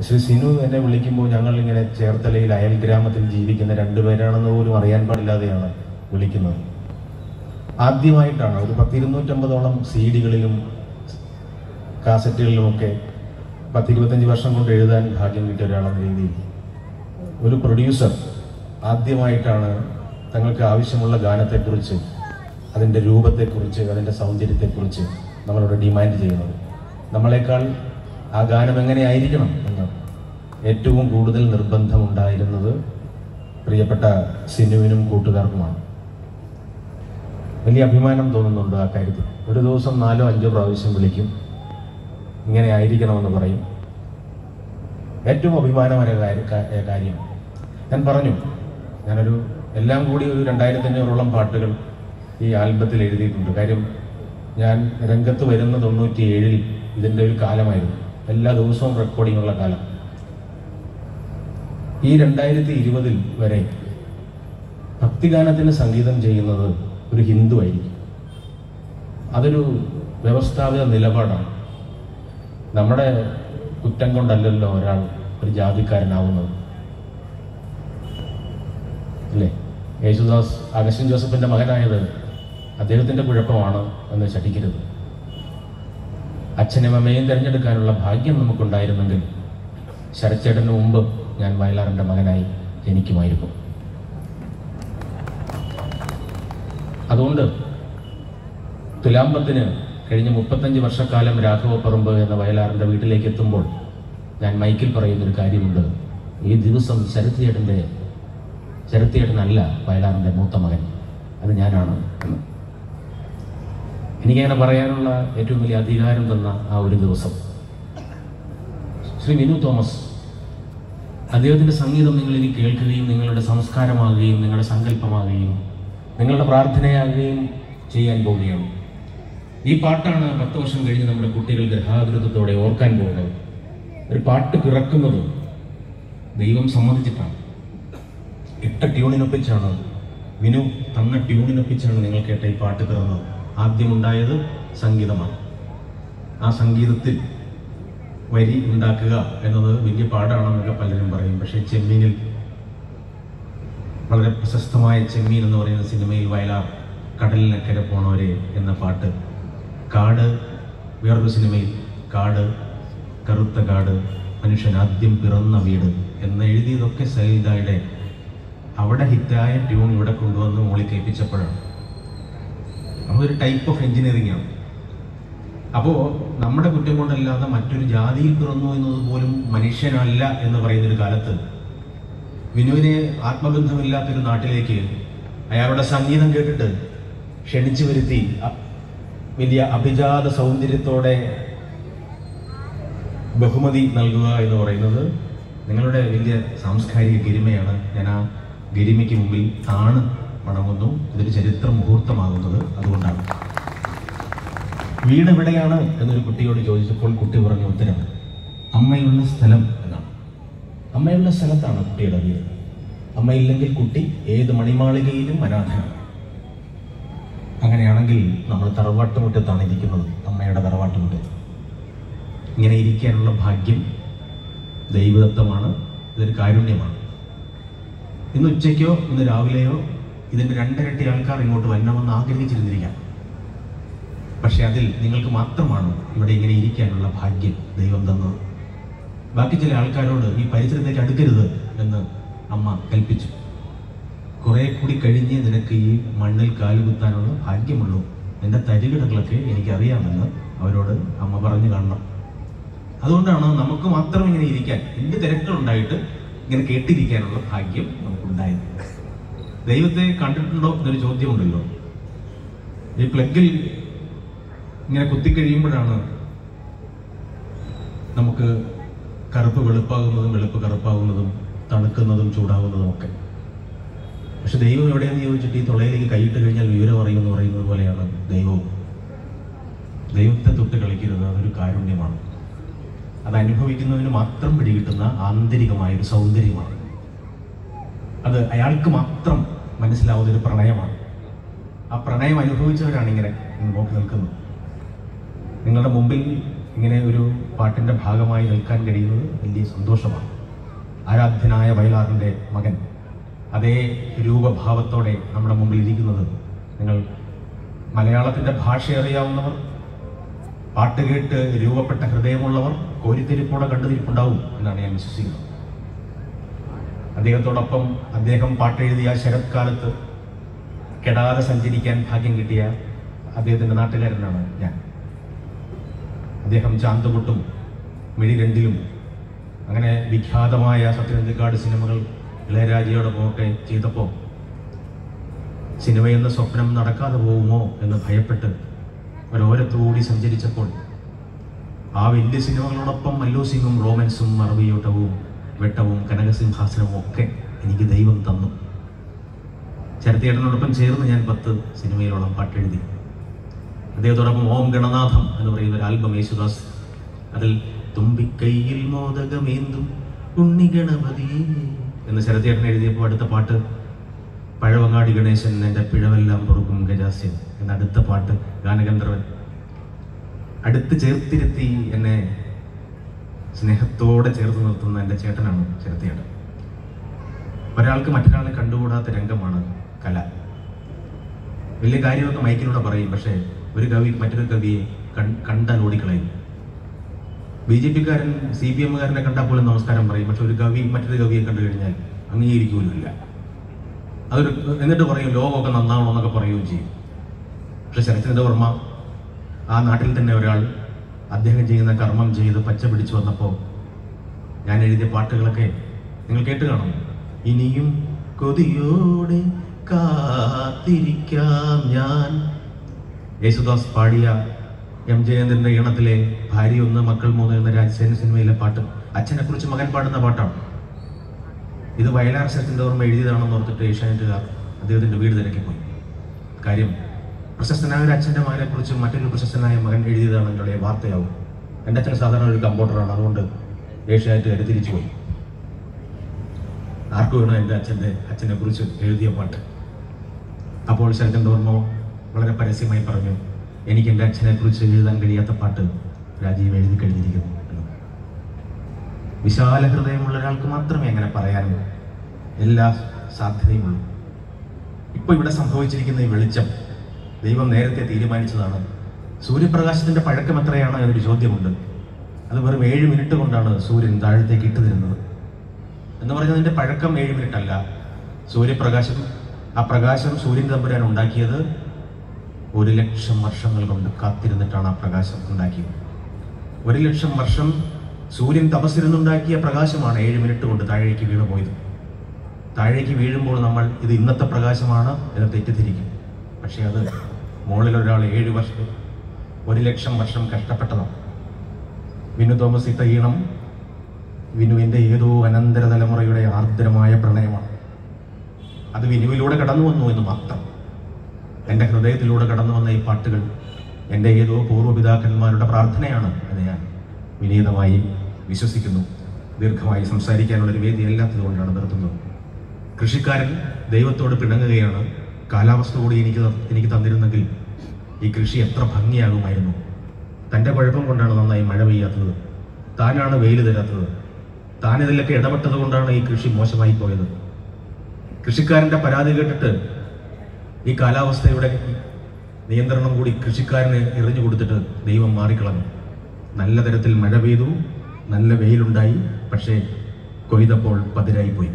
ശ്രീ സിനു എന്നെ വിളിക്കുമ്പോൾ ഞങ്ങൾ ഇങ്ങനെ ചേർത്തലയിൽ അയൽ ഗ്രാമത്തിൽ ജീവിക്കുന്ന രണ്ടുപേരാണെന്ന് പോലും അറിയാൻ പാടില്ലാതെയാണ് വിളിക്കുന്നത് ആദ്യമായിട്ടാണ് ഒരു പത്തിരുന്നൂറ്റമ്പതോളം സി ഡികളിലും കാസറ്റുകളിലുമൊക്കെ പത്തിരുപത്തഞ്ച് വർഷം കൊണ്ട് എഴുതാൻ ഭാഗ്യം കിട്ടിയ ഒരാളെന്ന രീതിയിൽ ഒരു പ്രൊഡ്യൂസർ ആദ്യമായിട്ടാണ് തങ്ങൾക്ക് ആവശ്യമുള്ള ഗാനത്തെക്കുറിച്ച് അതിൻ്റെ രൂപത്തെക്കുറിച്ച് അതിൻ്റെ സൗന്ദര്യത്തെക്കുറിച്ച് നമ്മളോട് ഡിമാൻഡ് ചെയ്യുന്നത് നമ്മളെക്കാൾ ആ ഗാനം എങ്ങനെയായിരിക്കണം എന്ന് ഏറ്റവും കൂടുതൽ നിർബന്ധമുണ്ടായിരുന്നത് പ്രിയപ്പെട്ട സിനുവിനും കൂട്ടുകാർക്കുമാണ് വലിയ അഭിമാനം തോന്നുന്നുണ്ട് ആ കാര്യത്തിൽ ഒരു ദിവസം നാലോ അഞ്ചോ പ്രാവശ്യം വിളിക്കും ഇങ്ങനെ ആയിരിക്കണമെന്ന് പറയും ഏറ്റവും അഭിമാനമായ കാര്യ- കാ- ഏ, കാര്യം ഞാൻ പറഞ്ഞു ഞാനൊരു എല്ലാം കൂടി ഒരു രണ്ടായിരത്തി അഞ്ഞൂറോളം പാട്ടുകൾ ഈ ആൽബത്തിൽ എഴുതിയിട്ടുണ്ട് കാര്യം ഞാൻ രംഗത്ത് വരുന്ന തൊണ്ണൂറ്റി ഏഴിൽ ഇതിൻ്റെ ഒരു കാലമായിരുന്നു എല്ലാ ദിവസവും റെക്കോർഡിംഗ് ഉള്ള കാലം ഈ രണ്ടായിരത്തി ഇരുപതിൽ വരെ ഭക്തിഗാനത്തിന് സംഗീതം ചെയ്യുന്നത് ഒരു ഹിന്ദു ആയിരിക്കും അതൊരു വ്യവസ്ഥാപിത നിലപാടാണ് നമ്മുടെ കുറ്റം കൊണ്ടല്ലല്ലോ ഒരാൾ ഒരു ജാതിക്കാരനാവുന്നത് അല്ലേ യേശുദാസ് അഗസ്റ്റിൻ ജോസഫിന്റെ മകനായത് അദ്ദേഹത്തിന്റെ കുഴപ്പമാണ് എന്ന് ശഠിക്കരുത് അച്ഛനും അമ്മയും തിരഞ്ഞെടുക്കാനുള്ള ഭാഗ്യം നമുക്കുണ്ടായിരുന്നെങ്കിൽ ശരച്ചേട്ടന് മുമ്പ് ഞാൻ വയലാറിന്റെ മകനായി ജനിക്കുമായിരുന്നു അതുകൊണ്ട് തുലാമ്പത്തിന് കഴിഞ്ഞ മുപ്പത്തഞ്ച് വർഷക്കാലം രാഘവപ്പറമ്പ് എന്ന വയലാറിന്റെ വീട്ടിലേക്ക് എത്തുമ്പോൾ ഞാൻ മൈക്കിൽ പറയുന്നൊരു കാര്യമുണ്ട് ഈ ദിവസം ശരത്തിയേട്ടൻ്റെ ശരത്തിയേട്ടനല്ല വയലാറിന്റെ മൂത്ത മകൻ അത് ഞാനാണ് എന്ന് എനിക്കങ്ങനെ പറയാനുള്ള ഏറ്റവും വലിയ അധികാരം തന്ന ആ ഒരു ദിവസം ശ്രീ വിനു തോമസ് അദ്ദേഹത്തിന്റെ സംഗീതം നിങ്ങൾ ഇനി കേൾക്കുകയും നിങ്ങളുടെ സംസ്കാരമാകുകയും നിങ്ങളുടെ സങ്കല്പമാകുകയും നിങ്ങളുടെ പ്രാർത്ഥനയാകുകയും ചെയ്യാൻ പോവുകയാണ് ഈ പാട്ടാണ് പത്ത് വർഷം കഴിഞ്ഞ് നമ്മുടെ കുട്ടികൾ ഗ്രഹാകൃതത്തോടെ ഓർക്കാൻ പോകുന്നത് ഒരു പാട്ട് പിറക്കുന്നത് ദൈവം സമ്മതിച്ചിട്ടാണ് ഇട്ട ട്യൂണിനൊപ്പിച്ചാണ് വിനു തന്ന ട്യൂണിനൊപ്പിച്ചാണ് നിങ്ങൾ കേട്ട ഈ പാട്ട് പിറന്നത് ആദ്യമുണ്ടായത് സംഗീതമാണ് ആ സംഗീതത്തിൽ വരി ഉണ്ടാക്കുക എന്നത് വലിയ പാടാണെന്നൊക്കെ പലരും പറയും പക്ഷേ ചെമ്മീനിൽ വളരെ പ്രശസ്തമായ ചെമ്മീൻ എന്ന് പറയുന്ന സിനിമയിൽ വയലാർ കടലിനക്കരെ പോണവരെ എന്ന പാട്ട് കാട് വേറൊരു സിനിമയിൽ കാട് കറുത്ത കാട് മനുഷ്യൻ ആദ്യം പിറന്ന വീട് എന്ന് എഴുതിയതൊക്കെ സൈദായുടെ അവിടെ ഹിറ്റായ ട്യൂൺ ഇവിടെ കൊണ്ടുവന്ന് മോളി കേൾപ്പിച്ചപ്പോഴാണ് അതൊരു ടൈപ്പ് ഓഫ് എഞ്ചിനീയറിംഗ് ആണ് അപ്പോൾ നമ്മുടെ കുറ്റം കൊണ്ടല്ലാതെ മറ്റൊരു ജാതിയിൽ പിറന്നു എന്നത് പോലും മനുഷ്യനല്ല എന്ന് പറയുന്ന ഒരു കാലത്ത് വിനുവിനെ ആത്മബന്ധമില്ലാത്തൊരു നാട്ടിലേക്ക് അയാളുടെ സംഗീതം കേട്ടിട്ട് ക്ഷണിച്ചു വരുത്തി അ- വലിയ അഭിജാത സൗന്ദര്യത്തോടെ ബഹുമതി നൽകുക എന്ന് പറയുന്നത് നിങ്ങളുടെ വലിയ സാംസ്കാരിക ഗരിമയാണ് ഞാൻ ആ ഗരിമയ്ക്ക് മുമ്പിൽ താണ് വണങ്ങുന്നു ഇതൊരു ചരിത്ര മുഹൂർത്തമാകുന്നത് അതുകൊണ്ടാണ് വീട് എവിടെയാണ് എന്നൊരു കുട്ടിയോട് ചോദിച്ചപ്പോൾ കുട്ടി പറഞ്ഞ ഉത്തരം അമ്മയുള്ള സ്ഥലം എന്നാണ് അമ്മയുള്ള സ്ഥലത്താണ് കുട്ടിയുടെ വീട് അമ്മയില്ലെങ്കിൽ കുട്ടി ഏത് മണിമാളികയിലും അനാഥനാണ് അങ്ങനെയാണെങ്കിൽ നമ്മൾ തറവാട്ടുമുറ്റത്താണ് ഇരിക്കുന്നത് അമ്മയുടെ തറവാട്ടുമുറ്റത്ത് ഇങ്ങനെ ഇരിക്കാനുള്ള ഭാഗ്യം ദൈവദത്തമാണ് ഇതൊരു കാരുണ്യമാണ് ഇന്ന് ഉച്ചയ്ക്കോ ഇന്ന് രാവിലെയോ ഇതിന്റെ രണ്ടിരട്ടി ആൾക്കാർ ഇങ്ങോട്ട് വരണമെന്ന് ആഗ്രഹിച്ചിരുന്നിരിക്കാം പക്ഷെ അതിൽ നിങ്ങൾക്ക് മാത്രമാണ് ഇവിടെ ഇങ്ങനെ ഇരിക്കാനുള്ള ഭാഗ്യം ദൈവം തന്നത് ബാക്കി ചില ആൾക്കാരോട് ഈ പരിസരത്തേക്ക് അടുക്കരുത് എന്ന് അമ്മ കൽപ്പിച്ചു കുറെ കൂടി കഴിഞ്ഞ് നിനക്ക് ഈ മണ്ണിൽ കാലുകുത്താനുള്ള ഭാഗ്യമുള്ളൂ നിന്റെ തരികിടകളൊക്കെ എനിക്കറിയാമെന്ന് അവരോട് അമ്മ പറഞ്ഞു കാണണം അതുകൊണ്ടാണ് നമുക്ക് മാത്രം ഇങ്ങനെ ഇരിക്കാൻ എന്ത് തിരക്കുകളുണ്ടായിട്ട് ഇങ്ങനെ കേട്ടിരിക്കാനുള്ള ഭാഗ്യം നമുക്കുണ്ടായത് ദൈവത്തെ കണ്ടിട്ടുണ്ടോ എന്നൊരു ചോദ്യമുണ്ടല്ലോ ഈ പ്ലഗിൽ ഇങ്ങനെ കുത്തിക്കഴിയുമ്പോഴാണ് നമുക്ക് കറുപ്പ് വെളുപ്പാകുന്നതും വെളുപ്പ് കറുപ്പാകുന്നതും തണുക്കുന്നതും ചൂടാകുന്നതും ഒക്കെ പക്ഷെ ദൈവം എവിടെയെന്ന് ചോദിച്ചിട്ട് ഈ തൊള്ളയിലേക്ക് കൈയിട്ട് കഴിഞ്ഞാൽ വിവരം അറിയുമെന്ന് പറയുന്നത് പോലെയാണ് ദൈവവും ദൈവത്തെ തൊട്ട് കളിക്കരുത് അതൊരു കാരുണ്യമാണ് അത് അനുഭവിക്കുന്നതിന് മാത്രം പിടികിട്ടുന്ന ആന്തരികമായ ഒരു സൗന്ദര്യമാണ് അത് അയാൾക്ക് മാത്രം മനസ്സിലാവുന്ന ഒരു പ്രണയമാണ് ആ പ്രണയം അനുഭവിച്ചവരാണ് ഇങ്ങനെ നോക്കി നിൽക്കുന്നത് നിങ്ങളുടെ മുമ്പിൽ ഇങ്ങനെ ഒരു പാട്ടിന്റെ ഭാഗമായി നിൽക്കാൻ കഴിയുന്നത് വലിയ സന്തോഷം സന്തോഷമാണ് ആരാധ്യനായ വയലാറിൻ്റെ മകൻ അതേ രൂപഭാവത്തോടെ നമ്മുടെ മുമ്പിൽ ഇരിക്കുന്നത് നിങ്ങൾ മലയാളത്തിൻ്റെ ഭാഷ അറിയാവുന്നവർ പാട്ട് കേട്ട് രൂപപ്പെട്ട ഹൃദയമുള്ളവർ കോരിത്തിരിപ്പോടെ കണ്ടുതിരിപ്പുണ്ടാവും എന്നാണ് ഞാൻ വിശ്വസിക്കുന്നത് അദ്ദേഹത്തോടൊപ്പം അദ്ദേഹം പാട്ടെഴുതിയ ശരത്കാലത്ത് കെടാതെ സഞ്ചരിക്കാൻ ഭാഗ്യം കിട്ടിയ അദ്ദേഹത്തിൻ്റെ നാട്ടുകാരനാണ് ഞാൻ അദ്ദേഹം ചാന്തുമുട്ടും മിഴി രണ്ടിലും അങ്ങനെ വിഖ്യാതമായ സത്യനന്ദിക്കാട് സിനിമകൾ ഇളയരാജയോടൊപ്പമൊക്കെ ചെയ്തപ്പോൾ സിനിമയെന്ന സ്വപ്നം നടക്കാതെ പോകുമോ എന്ന് ഭയപ്പെട്ട് ഒരോരത്തുകൂടി സഞ്ചരിച്ചപ്പോൾ ആ വലിയ സിനിമകളോടൊപ്പം മല്ലു സിംഗും റോമൻസും മറവിയോട്ടവും വെട്ടവും കനകസിംഹാസനവും ഒക്കെ എനിക്ക് ദൈവം തന്നു ചരത്തേട്ടനോടൊപ്പം ചേർന്ന് ഞാൻ പത്ത് സിനിമയിലോളം പാട്ടെഴുതി അദ്ദേഹത്തോടൊപ്പം ഓം ഗണനാഥം എന്ന് പറയുന്ന ഒരു ആൽബം യേശുദാസ് അതിൽ തുമ്പിക്കൈയിൽ മോദകമേന്തും ഉണ്ണി ഗണപതി എന്ന് ശരത്തേട്ടൻ എഴുതിയപ്പോൾ അടുത്ത പാട്ട് പഴവങ്ങാടി ഗണേശൻ എൻ്റെ പിഴവെല്ലാം പൊറുക്കും ഗജാസ്യം എന്ന അടുത്ത പാട്ട് ഗാനഗന്ധർവൻ അടുത്ത് ചേർത്തിരുത്തി എന്നെ സ്നേഹത്തോടെ ചേർത്ത് നിർത്തുന്ന എൻ്റെ ചേട്ടനാണ് ശരത്തേട്ടൻ ഒരാൾക്ക് മറ്റൊരാളെ കണ്ടുകൂടാത്ത രംഗമാണ് കല വലിയ കാര്യമൊക്കെ മൈക്കിലൂടെ പറയും പക്ഷേ ഒരു കവി മറ്റൊരു കവിയെ കൺ- കണ്ടാൽ ഓടിക്കളയും ബി ജെ പിക്കാരൻ സി പി എമ്മുകാരനെ കണ്ടാൽ പോലും നമസ്കാരം പറയും പക്ഷെ ഒരു കവി മറ്റൊരു കവിയെ കണ്ടു കഴിഞ്ഞാൽ അംഗീകരിക്കുമല്ല അതൊരു എന്നിട്ട് പറയും ലോകമൊക്കെ നന്നാവണം എന്നൊക്കെ പറയുകയും ചെയ്യും പക്ഷെ ശരത്ചന്ദ്ര വർമ്മ ആ നാട്ടിൽ തന്നെ ഒരാൾ അദ്ദേഹം ചെയ്യുന്ന കർമ്മം ചെയ്ത് പച്ച പിടിച്ചു വന്നപ്പോൾ ഞാൻ എഴുതിയ പാട്ടുകളൊക്കെ നിങ്ങൾ കേട്ട് കാണും ഇനിയും കൊതിയോടെ കാത്തിരിക്കാം ഞാൻ യേശുദാസ് പാടിയ എം ജയചന്ദ്രന്റെ ഈണത്തിലെ ഭാര്യ ഒന്ന് മക്കൾ മൂന്ന് എന്ന രാജസേന സിനിമയിലെ പാട്ട് അച്ഛനെ കുറിച്ച് മകൻ പാടുന്ന പാട്ടാണ് ഇത് വയലാർ ശരത്തിന്റെ ഓർമ്മ എഴുതിയതാണെന്ന് ഓർത്തിട്ട് ഏഷ്യാനെറ്റുകാർ അദ്ദേഹത്തിന്റെ വീട് തിരക്കിപ്പോയി കാര്യം പ്രശസ്തനായ ഒരു അച്ഛന്റെ മകനെ കുറിച്ച് മറ്റൊരു പ്രശസ്തനായ മകൻ എഴുതിയതാണെന്നുള്ള വാർത്തയാവും എൻ്റെ അച്ഛൻ സാധാരണ ഒരു കമ്പോട്ടറാണ് അതുകൊണ്ട് ഏഷ്യാനെറ്റുകാർ തിരിച്ചുപോയി ആർക്കു വേണോ എൻ്റെ അച്ഛൻ്റെ അച്ഛനെ കുറിച്ച് എഴുതിയ പാട്ട് അപ്പോൾ ശരചന്ദ്ര വർമ്മ വളരെ പരസ്യമായി പറഞ്ഞു എനിക്ക് എൻ്റെ അച്ഛനെ കുറിച്ച് എഴുതാൻ കഴിയാത്ത പാട്ട് രാജീവ് എഴുതി കഴിഞ്ഞിരിക്കുന്നു എന്ന് വിശാല ഹൃദയമുള്ള ഒരാൾക്ക് മാത്രമേ അങ്ങനെ പറയാനും എല്ലാ സാധ്യതയുമുള്ളൂ ഇപ്പൊ ഇവിടെ സംഭവിച്ചിരിക്കുന്ന ഈ വെളിച്ചം ദൈവം നേരത്തെ തീരുമാനിച്ചതാണ് സൂര്യപ്രകാശത്തിന്റെ പഴക്കം എത്രയാണ് എന്നൊരു ചോദ്യമുണ്ട് അത് വെറും ഏഴ് മിനിറ്റ് കൊണ്ടാണ് സൂര്യൻ താഴത്തേക്ക് ഇട്ടു തരുന്നത് എന്ന് പറഞ്ഞതിന്റെ പഴക്കം ഏഴ് മിനിറ്റ് അല്ല സൂര്യപ്രകാശം ആ പ്രകാശം സൂര്യൻ തമ്പുരാൻ ഉണ്ടാക്കിയത് ഒരു ലക്ഷം വർഷങ്ങൾ കൊണ്ട് കാത്തിരുന്നിട്ടാണ് ആ പ്രകാശം ഉണ്ടാക്കിയത് ഒരു ലക്ഷം വർഷം സൂര്യൻ തപസ്സിരുന്നുണ്ടാക്കിയ പ്രകാശമാണ് ഏഴ് മിനിറ്റ് കൊണ്ട് താഴേക്ക് വീണു പോയത് താഴേക്ക് വീഴുമ്പോൾ നമ്മൾ ഇത് ഇന്നത്തെ പ്രകാശമാണ് എന്ന് തെറ്റിദ്ധരിക്കും പക്ഷേ അത് മുകളിൽ ഒരാൾ ഏഴ് വർഷം ഒരു ലക്ഷം വർഷം കഷ്ടപ്പെട്ടതാണ് വിനു തോമസ് ഇട്ട ഈണം വിനുവിൻ്റെ ഏതോ അനന്തര തലമുറയുടെ ആർദ്രമായ പ്രണയമാണ് അത് വിനുവിലൂടെ കടന്നു വന്നു എന്ന് മാത്രം എൻ്റെ ഹൃദയത്തിലൂടെ കടന്നു വന്ന ഈ പാട്ടുകൾ എൻ്റെ ഏതോ പൂർവ്വപിതാക്കന്മാരുടെ പ്രാർത്ഥനയാണ് എന്ന് ഞാൻ വിനീതമായി വിശ്വസിക്കുന്നു ദീർഘമായി സംസാരിക്കാനുള്ളൊരു വേദി അല്ലാത്തതുകൊണ്ടാണ് നിർത്തുന്നത് കൃഷിക്കാരൻ ദൈവത്തോട് പിണങ്ങുകയാണ് കാലാവസ്ഥ കൂടി എനിക്ക് ത- എനിക്ക് തന്നിരുന്നെങ്കിൽ ഈ കൃഷി എത്ര ഭംഗിയാകുമായിരുന്നു തൻ്റെ കുഴപ്പം കൊണ്ടാണ് നന്നായി മഴ പെയ്യാത്തത് താനാണ് വെയിൽ തരാത്തത് താൻ ഇതിലൊക്കെ ഇടപെട്ടത് കൊണ്ടാണ് ഈ കൃഷി മോശമായി പോയത് കൃഷിക്കാരൻ്റെ പരാതി കേട്ടിട്ട് ഈ കാലാവസ്ഥയുടെ നിയന്ത്രണം കൂടി കൃഷിക്കാരന് എറിഞ്ഞു കൊടുത്തിട്ട് ദൈവം മാറിക്കളഞ്ഞു നല്ല തരത്തിൽ മഴ പെയ്തു നല്ല വെയിലുണ്ടായി പക്ഷേ കൊയ്തപ്പോൾ പതിരായിപ്പോയി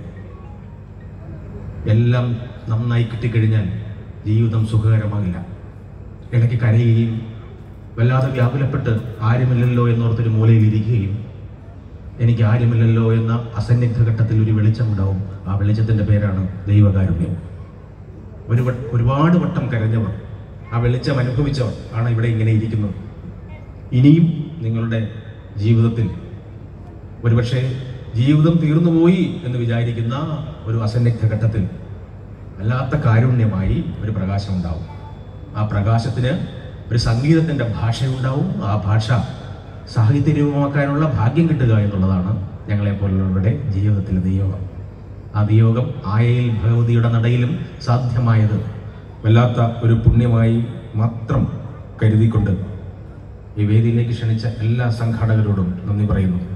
എല്ലാം നന്നായി കിട്ടിക്കഴിഞ്ഞാൽ ജീവിതം സുഖകരമാകില്ല ഇടയ്ക്ക് കരയുകയും വല്ലാതെ വ്യാകുലപ്പെട്ട് ആരുമില്ലല്ലോ എന്നോർത്തൊരു മൂലയിൽ ഇരിക്കുകയും എനിക്ക് ആരുമില്ലല്ലോ എന്ന അസന്നിഗ്ധ ഘട്ടത്തിൽ ഒരു വെളിച്ചമുണ്ടാവും ആ വെളിച്ചത്തിന്റെ പേരാണ് ദൈവകാരുണ്യം ഒരു വട്ട- ഒരുപാട് വട്ടം കരഞ്ഞവർ ആ വെളിച്ചം അനുഭവിച്ചവർ ആണ് ഇവിടെ ഇങ്ങനെ ഇരിക്കുന്നത് ഇനിയും നിങ്ങളുടെ ജീവിതത്തിൽ ഒരുപക്ഷെ ജീവിതം തീർന്നുപോയി എന്ന് വിചാരിക്കുന്ന ഒരു അസന്നിഗ്ധ ഘട്ടത്തിൽ വല്ലാത്ത കാരുണ്യമായി ഒരു പ്രകാശം ഉണ്ടാവും ആ പ്രകാശത്തിന് ഒരു സംഗീതത്തിന്റെ ഭാഷയുണ്ടാവും ആ ഭാഷ സാഹിത്യ രൂപമാക്കാനുള്ള ഭാഗ്യം കിട്ടുക എന്നുള്ളതാണ് ഞങ്ങളെ പോലുള്ളവരുടെ ജീവിതത്തിലെ നിയോഗം ആ നിയോഗം ആയയിൽ ഭഗവതിയുടെ നടയിലും സാധ്യമായത് വല്ലാത്ത ഒരു പുണ്യമായി മാത്രം കരുതിക്കൊണ്ട് ഈ വേദിയിലേക്ക് ക്ഷണിച്ച എല്ലാ സംഘാടകരോടും നന്ദി പറയുന്നു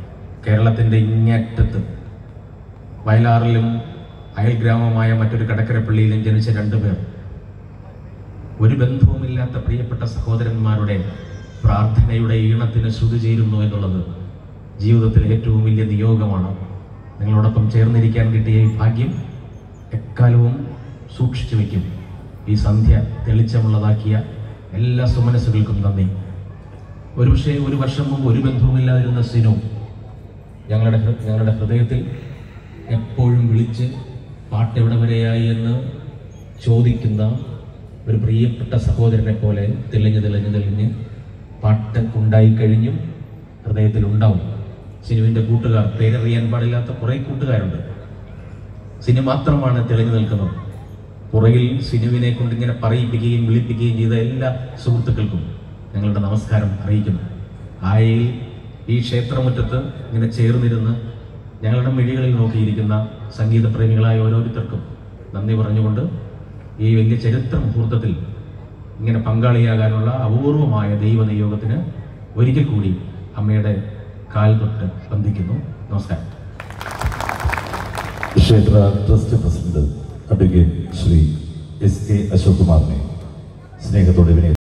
കേരളത്തിൻ്റെ ഇങ്ങറ്റത്ത് വയലാറിലും അയൽഗ്രാമമായ മറ്റൊരു കടക്കരപ്പള്ളിയിലും ജനിച്ച രണ്ടുപേർ ഒരു ബന്ധവുമില്ലാത്ത പ്രിയപ്പെട്ട സഹോദരന്മാരുടെ പ്രാർത്ഥനയുടെ ഈണത്തിന് ശ്രുതി ചേരുന്നു എന്നുള്ളത് ജീവിതത്തിലെ ഏറ്റവും വലിയ നിയോഗമാണ് നിങ്ങളോടൊപ്പം ചേർന്നിരിക്കാൻ കിട്ടിയ ഈ ഭാഗ്യം എക്കാലവും സൂക്ഷിച്ചു വയ്ക്കും ഈ സന്ധ്യ തെളിച്ചമുള്ളതാക്കിയ എല്ലാ സുമനസ്സുകൾക്കും നന്ദി ഒരുപക്ഷെ ഒരു വർഷം മുമ്പ് ഒരു ബന്ധവുമില്ലാതിരുന്ന സിനു ഞങ്ങളുടെ ഹൃ- ഞങ്ങളുടെ ഹൃദയത്തിൽ എപ്പോഴും വിളിച്ച് പാട്ട് എവിടെ വരെയായി എന്ന് ചോദിക്കുന്ന ഒരു പ്രിയപ്പെട്ട സഹോദരനെ പോലെ തെളിഞ്ഞ് തെളിഞ്ഞ് തെളിഞ്ഞ് പാട്ട് ഉണ്ടായി കഴിഞ്ഞും ഹൃദയത്തിൽ ഉണ്ടാവും സിനുവിൻ്റെ കൂട്ടുകാർ പേരറിയാൻ പാടില്ലാത്ത കുറേ കൂട്ടുകാരുണ്ട് സിനു മാത്രമാണ് തെളിഞ്ഞു നിൽക്കുന്നത് പുറകിൽ സിനുവിനെ കൊണ്ട് ഇങ്ങനെ പറയിപ്പിക്കുകയും വിളിപ്പിക്കുകയും ചെയ്ത എല്ലാ സുഹൃത്തുക്കൾക്കും ഞങ്ങളുടെ നമസ്കാരം അറിയിക്കുന്നു ആയയിൽ ഈ ക്ഷേത്രമുറ്റത്ത് ഇങ്ങനെ ചേർന്നിരുന്ന് ഞങ്ങളുടെ മിഴികളിൽ നോക്കിയിരിക്കുന്ന സംഗീത പ്രേമികളായ ഓരോരുത്തർക്കും നന്ദി പറഞ്ഞുകൊണ്ട് ഈ വലിയ ചരിത്ര മുഹൂർത്തത്തിൽ ഇങ്ങനെ പങ്കാളിയാകാനുള്ള അപൂർവമായ ദൈവനിയോഗത്തിന് ഒരിക്കൽ കൂടി അമ്മയുടെ കാൽ തൊട്ട് വന്ദിക്കുന്നു നമസ്കാരം ക്ഷേത്ര trust president advocate Shri S K Ashok കുമാറിനെ സ്നേഹത്തോടെ വിനയ